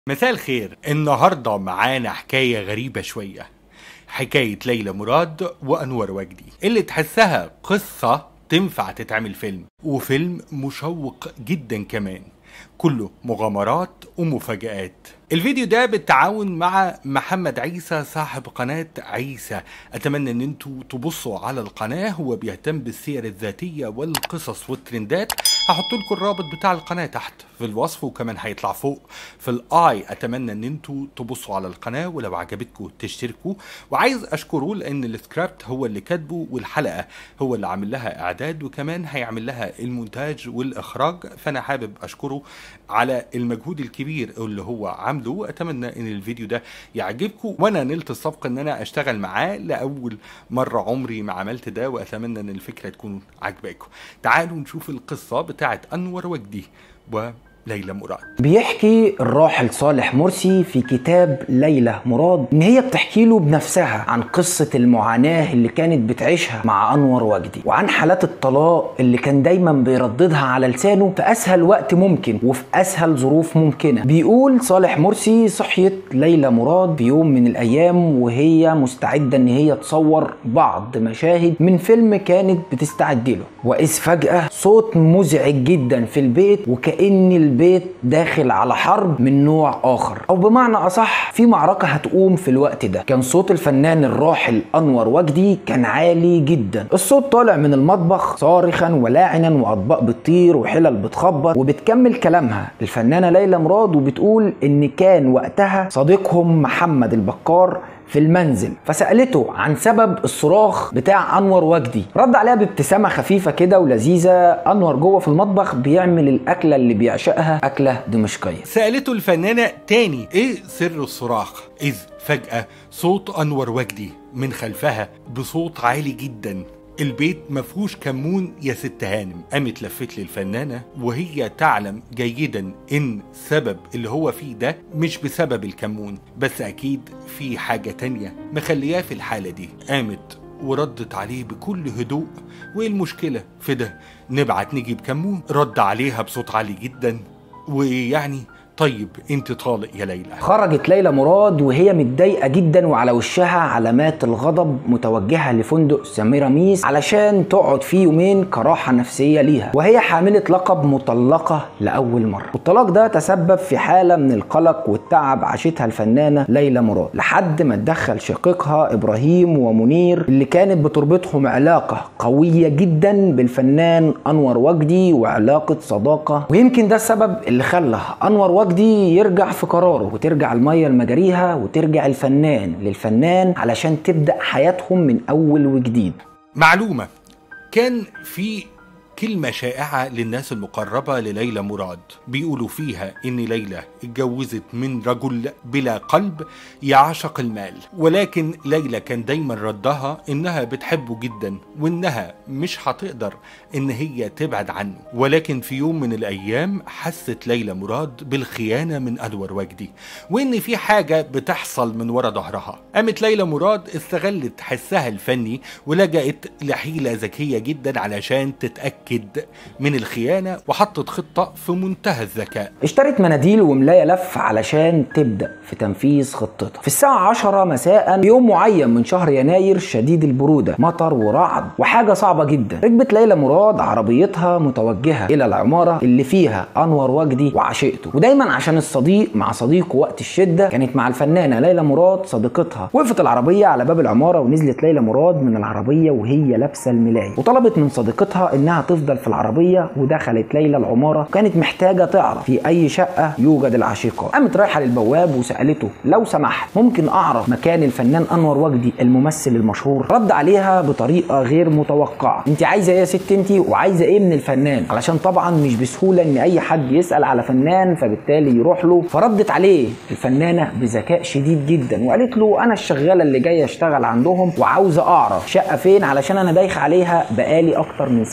مساء الخير النهاردة معانا حكاية غريبة شوية حكاية ليلى مراد وأنور وجدي اللي تحسها قصة تنفع تتعمل فيلم وفيلم مشوق جدا كمان كله مغامرات ومفاجآت الفيديو ده بالتعاون مع محمد عيسى صاحب قناة عيسى أتمنى أن انتوا تبصوا على القناة هو بيهتم بالسير الذاتية والقصص والترندات هحط لكم الرابط بتاع القناة تحت في الوصف وكمان هيطلع فوق في الاي اتمنى ان انتوا تبصوا على القناة ولو عجبتكم تشتركوا وعايز اشكره لان السكريبت هو اللي كاتبه والحلقة هو اللي عامل لها اعداد وكمان هيعمل لها المونتاج والاخراج فانا حابب اشكره على المجهود الكبير اللي هو عامله اتمنى ان الفيديو ده يعجبكم وانا نلت السبق ان انا اشتغل معاه لاول مرة عمري ما عملت ده واتمنى ان الفكرة تكون عجباكم تعالوا نشوف القصة بتاعت انور وجدي وليلى مراد بيحكي الراحل صالح مرسي في كتاب ليلى مراد ان هي بتحكي له بنفسها عن قصة المعاناة اللي كانت بتعيشها مع انور وجدي وعن حالات الطلاق اللي كان دايما بيرددها على لسانه في اسهل وقت ممكن وفي اسهل ظروف ممكنة بيقول صالح مرسي صحيت ليلى مراد في يوم من الايام وهي مستعدة ان هي تصور بعض مشاهد من فيلم كانت بتستعد له واذ فجأة صوت مزعج جدا في البيت وكأن البيت داخل على حرب من نوع اخر او بمعنى اصح في معركة هتقوم في الوقت ده كان صوت الفنان الراحل انور وجدي كان عالي جدا الصوت طالع من المطبخ صارخا ولاعنا واطباق بتطير وحلل بتخبط وبتكمل كلامها الفنانة ليلى مراد وبتقول ان كان وقتها صديقهم محمد البكار في المنزل فسألته عن سبب الصراخ بتاع أنور وجدي رد عليها بابتسامة خفيفة كده ولذيذة أنور جوه في المطبخ بيعمل الأكلة اللي بيعشقها أكلة دمشقية سألته الفنانة تاني ايه سر الصراخ اذ فجأة صوت انور وجدي من خلفها بصوت عالي جدا البيت مفهوش كمون يا ست هانم قامت لفت لي الفنانة وهي تعلم جيدا ان سبب اللي هو فيه ده مش بسبب الكمون بس اكيد في حاجة تانية مخلياه في الحالة دي قامت وردت عليه بكل هدوء وايه المشكلة في ده نبعت نجيب كمون رد عليها بصوت عالي جدا ويعني طيب انت طالق يا ليلى خرجت ليلى مراد وهي متضايقه جدا وعلى وشها علامات الغضب متوجهه لفندق سميراميس علشان تقعد فيه يومين كراحه نفسيه ليها وهي حامله لقب مطلقه لاول مره والطلاق ده تسبب في حاله من القلق والتعب عاشتها الفنانه ليلى مراد لحد ما اتدخل شقيقها ابراهيم ومنير اللي كانت بتربطهم علاقه قويه جدا بالفنان انور وجدي وعلاقه صداقه ويمكن ده السبب اللي خلى انور وجدي يرجع في قراره وترجع الميه لمجاريها وترجع الفنان للفنان علشان تبدا حياتهم من اول وجديد معلومة كان في كلمة شائعة للناس المقربة لليلى مراد بيقولوا فيها إن ليلى اتجوزت من رجل بلا قلب يعشق المال ولكن ليلى كان دايما ردها إنها بتحبه جدا وإنها مش هتقدر إن هي تبعد عنه ولكن في يوم من الأيام حست ليلى مراد بالخيانة من أنور وجدي وإن في حاجة بتحصل من ورا ظهرها قامت ليلى مراد استغلت حسها الفني ولجأت لحيلة ذكية جدا علشان تتأكد من الخيانة وحطت خطة في منتهى الذكاء اشترت مناديل وملاية لف علشان تبدأ في تنفيذ خطتها في الساعة 10 مساء يوم معين من شهر يناير شديد البرودة مطر ورعد وحاجة صعبة جدا ركبت ليلى مراد عربيتها متوجهة إلى العمارة اللي فيها أنور وجدي وعشيقته ودايما عشان الصديق مع صديقه وقت الشدة كانت مع الفنانة ليلى مراد صديقتها وقفت العربية على باب العمارة ونزلت ليلى مراد من العربية وهي لابسة الملاية وطلبت من صديقتها إنها تفضل في العربية ودخلت ليلى العمارة وكانت محتاجة تعرف في أي شقة يوجد العشيقان قامت رايحة للبواب وسألته لو سمحت ممكن أعرف مكان الفنان أنور وجدي الممثل المشهور رد عليها بطريقة غير متوقعة أنت عايزة إيه يا ست أنت وعايزة إيه من الفنان علشان طبعا مش بسهولة إن أي حد يسأل على فنان فبالتالي يروح له فردت عليه الفنانة بذكاء شديد جدا وقالت له أنا الشغالة اللي جاية أشتغل عندهم وعاوزة أعرف شقة فين علشان أنا دايخ عليها بقالي أكتر من ساعتين قام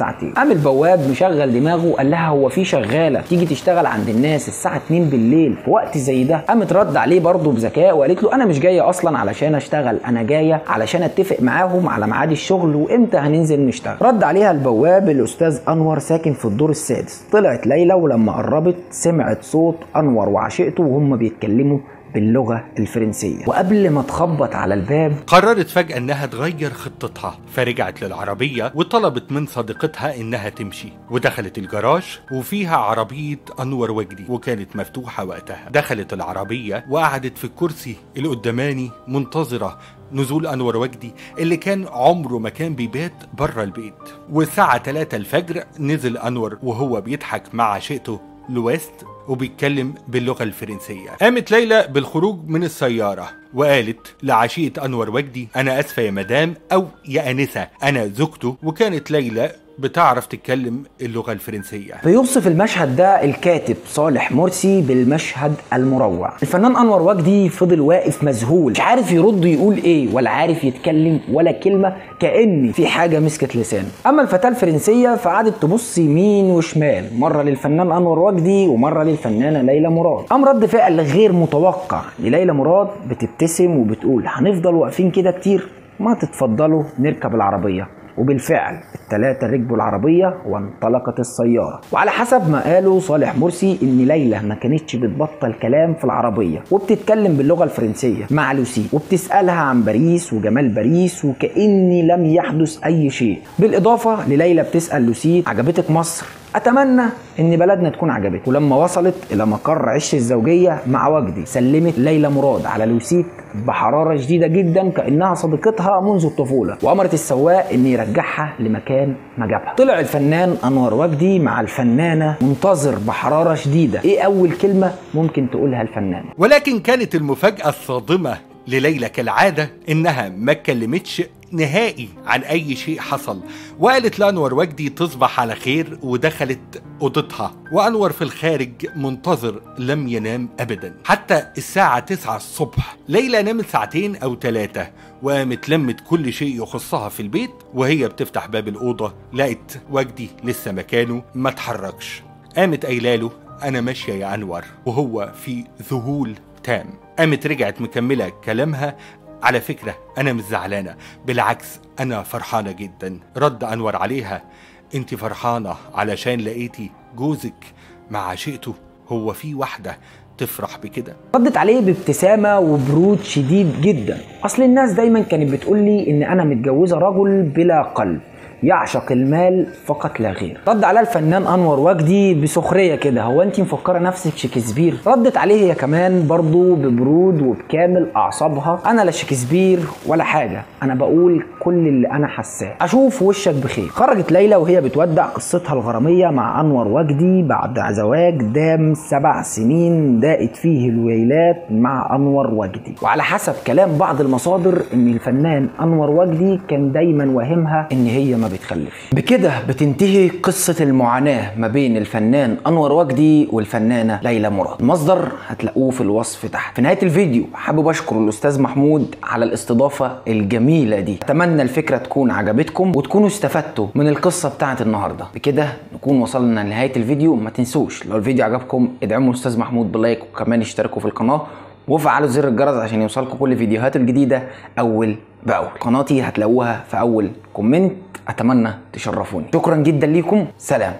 فقام البواب مشغل دماغه قال لها هو في شغاله تيجي تشتغل عند الناس الساعه 2 بالليل في وقت زي ده قامت رد عليه برضه بذكاء وقالت له انا مش جايه اصلا علشان اشتغل انا جايه علشان اتفق معاهم على ميعاد الشغل وامتى هننزل نشتغل رد عليها البواب الاستاذ انور ساكن في الدور السادس طلعت ليلى ولما قربت سمعت صوت انور وعشيقته وهم بيتكلموا باللغة الفرنسية وقبل ما تخبط على الباب قررت فجأة انها تغير خطتها فرجعت للعربية وطلبت من صديقتها انها تمشي ودخلت الجراج وفيها عربية انور وجدي وكانت مفتوحة وقتها دخلت العربية وقعدت في الكرسي اللي قداماني منتظرة نزول انور وجدي اللي كان عمره ما كان بيبات بره البيت والساعة 3 الفجر نزل انور وهو بيضحك مع عشيقته لويست وبيتكلم باللغة الفرنسية قامت ليلى بالخروج من السيارة وقالت لعشيقة أنور وجدي أنا أسفة يا مدام أو يا أنسة أنا زوجته وكانت ليلى بتعرف تتكلم اللغة الفرنسية بيوصف المشهد ده الكاتب صالح مرسي بالمشهد المروع الفنان انور وجدي فضل واقف مذهول مش عارف يرد يقول ايه ولا عارف يتكلم ولا كلمه كان في حاجه مسكت لسانه اما الفتاه الفرنسيه فقعدت تبص يمين وشمال مره للفنان انور وجدي ومره للفنانه ليلى مراد قام رد فعل غير متوقع لليلى مراد بتبتسم وبتقول هنفضل واقفين كده كتير ما تتفضلوا نركب العربيه وبالفعل الثلاثة ركبوا العربية وانطلقت السيارة وعلى حسب ما قالوا صالح مرسي ان ليلى ما كانتش بتبطل كلام في العربية وبتتكلم باللغة الفرنسية مع لوسي وبتسألها عن باريس وجمال باريس وكأن لم يحدث أي شيء بالإضافة لليلى بتسأل لوسي عجبتك مصر اتمنى ان بلدنا تكون عجبتك ولما وصلت الى مقر عش الزوجيه مع وجدي سلمت ليلى مراد على لوسيت بحراره شديده جدا كانها صديقتها منذ الطفوله وامرت السواق ان يرجعها لمكان ما جابها طلع الفنان انور وجدي مع الفنانه منتظر بحراره شديده ايه اول كلمه ممكن تقولها الفنان ولكن كانت المفاجأة الصادمة لليلى كالعادة إنها ما اتكلمتش نهائي عن أي شيء حصل وقالت لأنور وجدي تصبح على خير ودخلت أوضتها وأنور في الخارج منتظر لم ينام أبدا حتى الساعة 9 الصبح ليلى نامت ساعتين أو ثلاثة وقامت لمت كل شيء يخصها في البيت وهي بتفتح باب الأوضة لقت وجدي لسه مكانه ما اتحركش قامت قايله له أنا ماشية يا أنور وهو في ذهول تام قامت رجعت مكملة كلامها على فكرة أنا مش زعلانة بالعكس أنا فرحانة جدا رد أنور عليها أنت فرحانة علشان لقيتي جوزك مع عشيقته هو في واحدة تفرح بكده ردت عليه بابتسامة وبرود شديد جدا أصل الناس دايما كانت بتقول لي إن أنا متجوزة رجل بلا قلب يعشق المال فقط لا غير رد على الفنان انور وجدي بسخريه كده هو انت مفكره نفسك شكسبير ردت عليه هي كمان برضو ببرود وبكامل اعصابها انا لا شكسبير ولا حاجه انا بقول كل اللي انا حاساه اشوف وشك بخير خرجت ليلى وهي بتودع قصتها الغراميه مع انور وجدي بعد زواج دام سبع سنين داقت فيه الويلات مع انور وجدي وعلى حسب كلام بعض المصادر ان الفنان انور وجدي كان دايما واهمها ان هي ما بتخلفش بكده بتنتهي قصة المعاناة ما بين الفنان أنور وجدي والفنانة ليلى مراد المصدر هتلاقوه في الوصف تحت في نهاية الفيديو حابب أشكر الأستاذ محمود على الاستضافة الجميلة دي أتمنى الفكرة تكون عجبتكم وتكونوا استفدتوا من القصة بتاعت النهاردة بكده نكون وصلنا لنهاية الفيديو ما تنسوش لو الفيديو عجبكم ادعموا الأستاذ محمود بلايك وكمان اشتركوا في القناة وفعلوا زر الجرس عشان يوصلكم كل فيديوهاته الجديدة أول بأول قناتي هتلاقوها في أول كومنت أتمنى تشرفوني شكرا جدا ليكم سلام